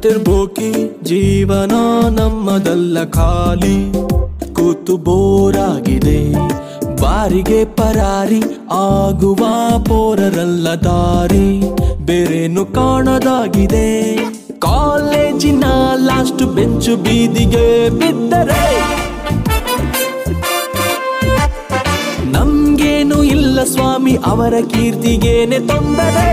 ತಿರ್ಬೋಕಿ ಜೀವನ ನಮ್ಮದಲ್ಲ ಖಾಲಿ ಕೂತು ಬೋರಾಗಿದೆ ಬಾರಿಗೆ ಪರಾರಿ ಆಗುವ ಪೋರರಲ್ಲ ದಾರಿ ಬೇರೇನು ಕಾಣದಾಗಿದೆ ಕಾಲೇಜಿನ ಲಾಸ್ಟ್ ಬೆಂಚು ಬೀದಿಗೆ ಬಿದ್ದರೆ ನಮ್ಗೇನು ಇಲ್ಲ ಸ್ವಾಮಿ ಅವರ ಕೀರ್ತಿಗೇನೆ ತೊಂದರೆ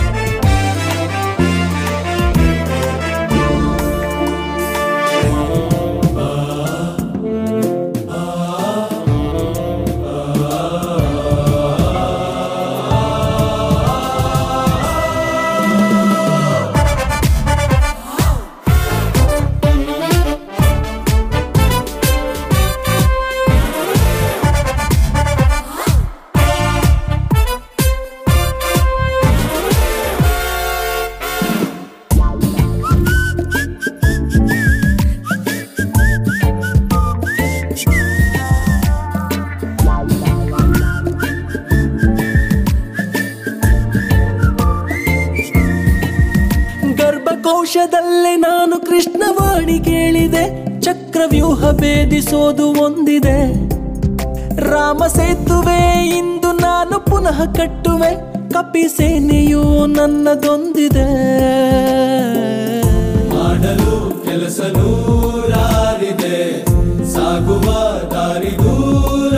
ಗರ್ಭಕೋಶದಲ್ಲೇ ನಾನು ಕೃಷ್ಣವಾಣಿ ಕೇಳಿದೆ ಚಕ್ರವ್ಯೂಹ ಭೇದಿಸೋದು ಒಂದಿದೆ ರಾಮ ಸೇತುವೆ ಇಂದು ನಾನು ಪುನಃ ಕಟ್ಟುವೆ ಕಪಿ ಸೇನೆಯು ನನ್ನದೊಂದಿದೆ ಮಾಡಲು ಕೆಲಸ ನೂರಾರಿದೆ ಸಾಗುವ ದಾರಿ ದೂರ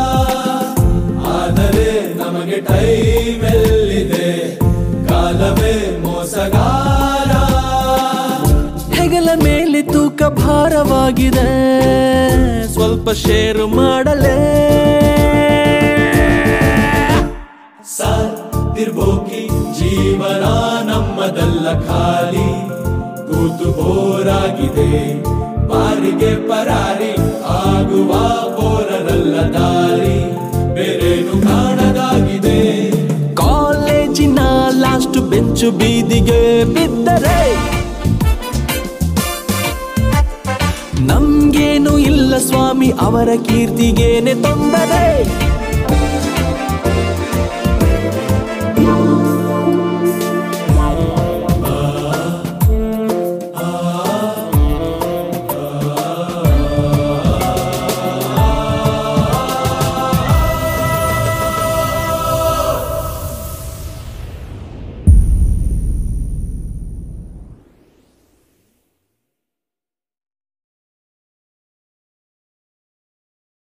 ಆದರೆ ನಮಗೆ ಟೈಮ್ ಎಲ್ಲಿದೆ ಕಾಲವೇ ಮೋಸಗಾರ ಹೆಗಲ ಮೇಲೆ ತೂಕ ಭಾರವಾಗಿದೆ ಸ್ವಲ್ಪ ಶೇರು ಮಾಡಲೇ ಸಾತಿರ್ಬೋಕಿ ಜೀವನ ನಮ್ಮದಲ್ಲ ಖಾಲಿ ಕೂತು ಬೋರಾಗಿದೆ ಬಾರಿಗೆ ಪರಾರಿ ಆಗುವ ಬೋರರಲ್ಲ ದಾರಿ ಬೇರೇನು ಕಾಣದಾಗಿದೆ ಕಾಲೇಜಿನ ಲಾಸ್ಟ್ ಬೆಂಚು ಬೀದಿಗೆ ಬಿದ್ದರೆ ನಮ್ಗೇನು ಇಲ್ಲ ಸ್ವಾಮಿ ಅವರ ಕೀರ್ತಿಗೇನೆ ತೊಂದರೆ